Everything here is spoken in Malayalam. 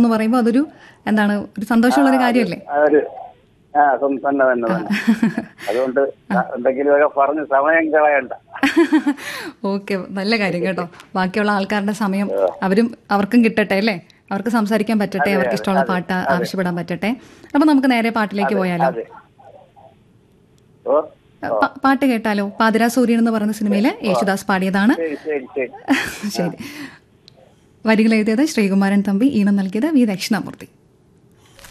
എന്ന് പറയുമ്പോൾ അതൊരു എന്താണ് ഒരു സന്തോഷമുള്ള ഒരു കാര്യമല്ലേ അതൊരു ആ സ്വന്തം തന്നെ തന്നെ തന്നെ അതുകൊണ്ട് എന്തെങ്കിലുമൊക്കെ പറഞ്ഞ് സമയം കളയണ്ട ഓക്കെ നല്ല കാര്യം കേട്ടോ ബാക്കിയുള്ള ആൾക്കാരുടെ സമയം അവരും അവർക്കും കിട്ടട്ടെ അല്ലേ അവർക്ക് സംസാരിക്കാൻ പറ്റട്ടെ അവർക്ക് ഇഷ്ടമുള്ള പാട്ട് ആവശ്യപ്പെടാൻ പറ്റട്ടെ അപ്പൊ നമുക്ക് നേരെ പാട്ടിലേക്ക് പോയാലോ അതെ ഓ പ- പാട്ട് കേട്ടാലോ പാതിരാ സൂര്യൻ എന്ന് പറയുന്ന സിനിമയിലെ യേശുദാസ് പാടിയതാണ് ശരി ശരി ശരി ശരി വരികൾ എഴുതിയത് ശ്രീകുമാരൻ തമ്പി ഈണം നൽകിയത് വി ദക്ഷിണാമൂർത്തി